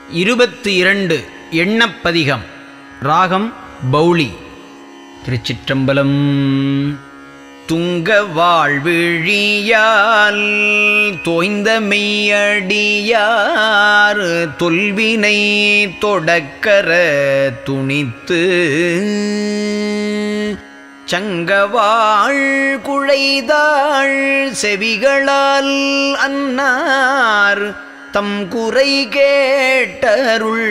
இருபத்தி இரண்டு எண்ணப்பதிகம் ராகம் பௌளி திருச்சிற்றம்பலம் துங்க வாழ்விழியால் தோய்ந்த மெய்யடியார் தொல்வினை தொடக்கர துணித்து சங்கவாள் குழைதாள் செவிகளால் அன்னார் தம் குறை கேட்டருள்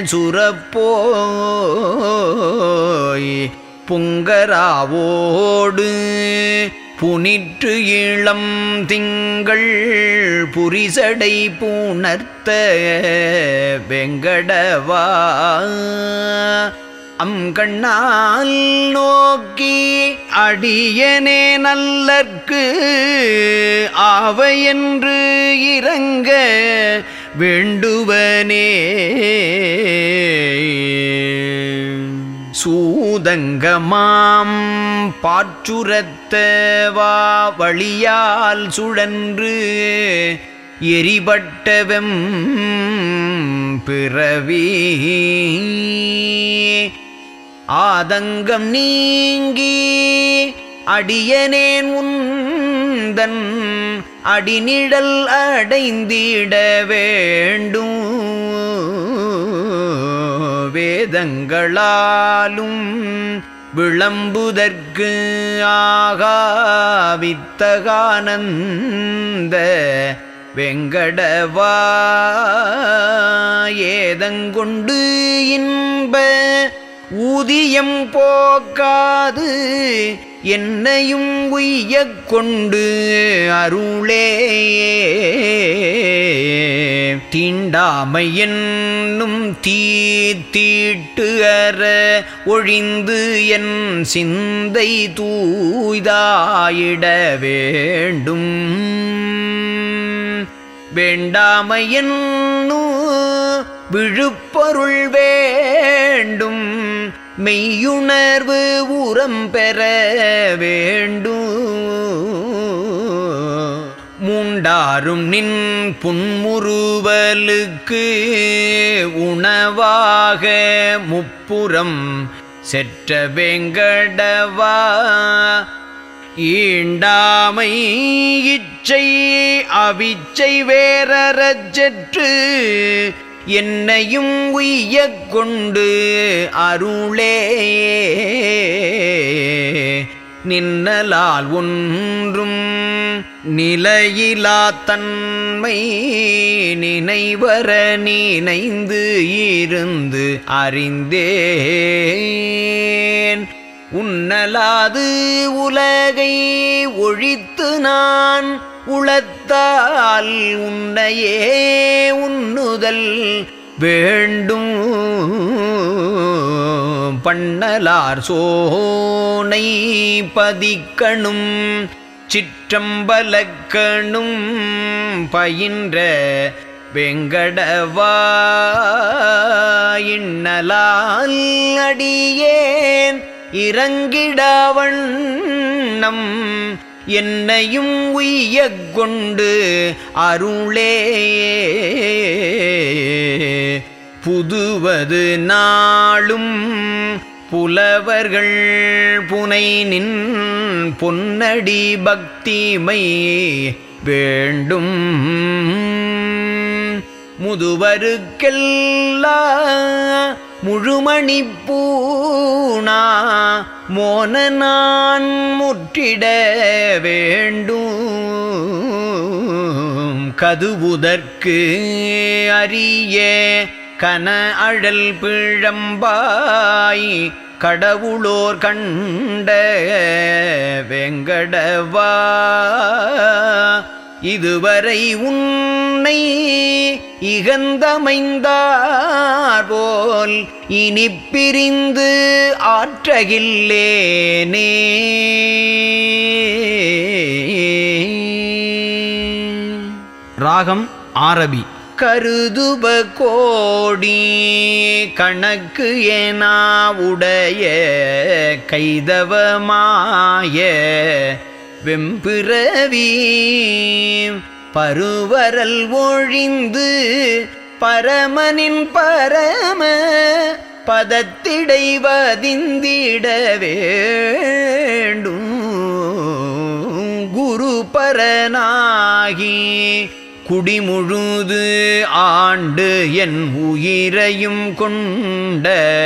சுரப்போய் புங்கராவோடு புனிற்று இளம் திங்கள் புரிசடை பூணர்த்த வெங்கடவா அம் கண்ணால் நோக்கி அடியனே நல்லற்கு ஆவையென்று இறங்க வேண்டுவனே சூதங்கமாம் பாற்றுரத்த வா வழியால் சுழன்று எரிபட்டவெம் பிறவி ஆதங்கம் நீங்கி அடியனேன் உந்தன் அடிநிழல் அடைந்திட வேண்டும் வேதங்களாலும் விளம்புதற்கு ஆகாவித்தகானந்த வெங்கடவா ஏதங்கொண்டு இன்ப ஊதியம் போக்காது என்னையும் உய்யக் கொண்டு அருளே தீண்டாமை என்னும் தீ தீட்டு அற ஒழிந்து என் சிந்தை தூய்தாயிட வேண்டும் வேண்டாமையன்னு விழுப்பொருள் வேண்டும் மெய்யுணர்வு உரம் பெற வேண்டும் மூண்டாரும் நின் புன்முறுவலுக்கு உணவாக முப்புறம் செற்ற வெங்கடவா ஈண்டாமை இச்சை அவிச்சை வேறறச்சற்று என்னையும் உய்யக் கொண்டு அருளே நின்னலால் ஒன்றும் நிலையிலா தன்மை நினைவர நினைந்து இருந்து அறிந்தேன் உன்னலாது உலகை ஒழித்து நான் உளத்தால் உன்னையே உன்னுதல் வேண்டும் பண்ணலார் சோனை பதிக்கணும் சிற்றம்பலக்கணும் பயின்ற வெங்கடவா இன்னலால் அடியேன் இறங்கிடவண்ணம் என்னையும் உய்யக் கொண்டு அருளே புதுவது நாளும் புலவர்கள் புனை நின் பொன்னடி பக்திமை வேண்டும் முதுவருக்கெல்லா முழுமணி பூணா மோன நான் முற்றிட வேண்டும் கதுவுதற்கு அரிய கன அழல் பிழம்பாய் கடவுளோர் கண்ட வெங்கடவா இதுவரை உன்னை இகந்தமைந்தார் போல் இனி பிரிந்து ஆற்றகில்லேனே ராகம் ஆரபி கருதுப கோடி கணக்கு ஏனா உடைய கைதவமாய வெம்பிறவி பருவரல் ஒழிந்து பரமனின் பரம பதத்திடை வதிந்திட வேண்டும் குரு பரனாகி குடிமுழுது ஆண்டு என் உயிரையும் கொண்ட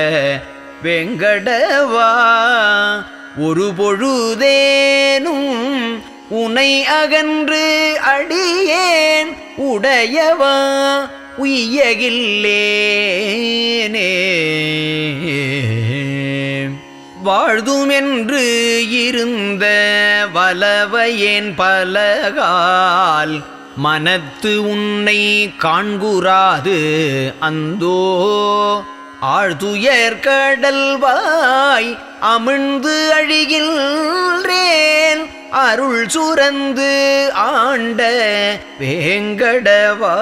வெங்கடவா ஒரு பொழுதேனும் உனை அகன்று அடியேன் உடையவா உய்யகில்லேனே வாழ்துமென்று இருந்த வலவையேன் பலகால் மனத்து உன்னை காண்குறாது அந்தோ ஆழ்துயர் கடல்வாய் அமிழ்ந்து அழிகின்றேன் அருள் சுரந்து ஆண்ட வேங்கடவா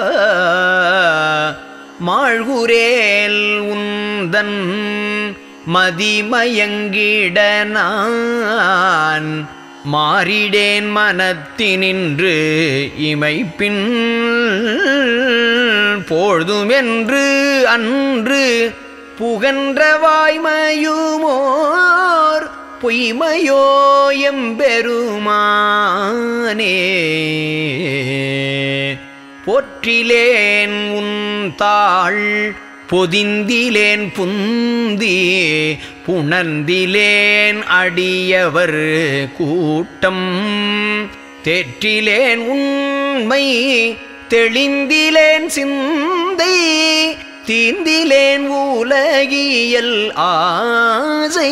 மாழ்குரேல் உந்தன் மதிமயங்கிட நான் மாறிடேன் மனத்தினின்று இமைப்பின் பொழுதுமென்று அன்று புகன்ற வாய்மையுமோர் பொய்மையோ எம்பெருமானே போற்றிலேன் உன் தாள் பொதிந்திலேன் புந்தி புணர்ந்திலேன் அடியவர் கூட்டம் தேற்றிலேன் உண்மை தெளிந்திலேன் சிந்தை தீந்திலேன் உலகியல் ஆசை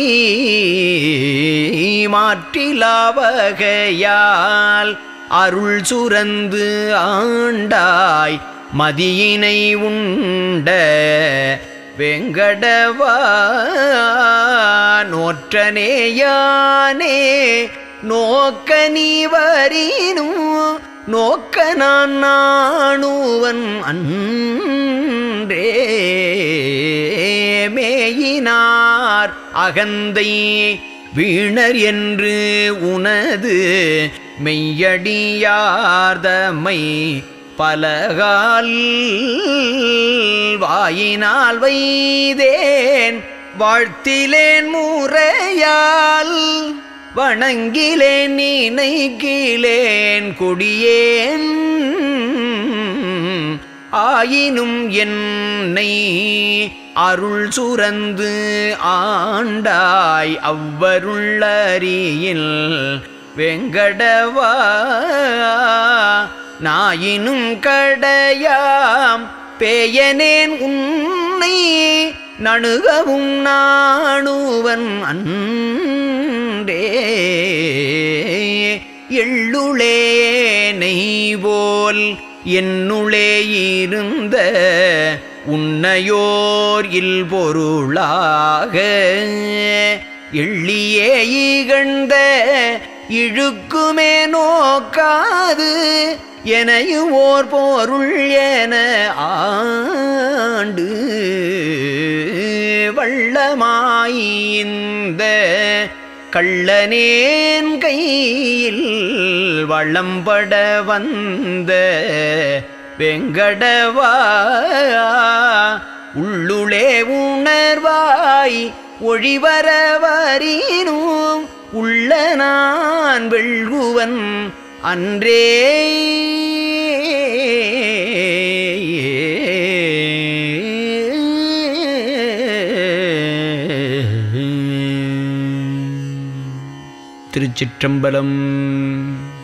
மாற்றிலாவகையால் அருள் சுரந்து ஆண்டாய் மதியினை உண்ட வெங்கடவா நோற்றனேயானே நோக்க நீ வரினும் நோக்க நான் நாணுவன் அன்றே மேயினார் அகந்தை வீணர் என்று உனது மெய்யடியார்தமை பலகால் வாயினால் வைதேன் வாழ்த்திலேன் முறையால் வணங்கிலேன் நினைக்கிலேன் கொடியேன் ஆயினும் என்னை அருள் சுரந்து ஆண்டாய் அவ்வருள்ளறியில் வெங்கடவா நாயினும் கடையாம் பேயனேன் உன்னை நணுகவும் நாணுவன் அன்றே எள்ளுளேனை போல் என்னுளே இருந்த உன்னையோர் இல் பொருளாக எள்ளியே இகழ்ந்த இழுக்குமே நோக்காது எனையும் ஓர் பொருள் என ஆண்டு வள்ளமாயிந்த கள்ளனேன் கையில் வளம்பட வந்த வெங்கடவா உள்ளுளே உணர்வாய் ஒழிவர வரினும் உள்ள நான் வெள்குவன் அன்றே திருச்சிற்றம்பலம்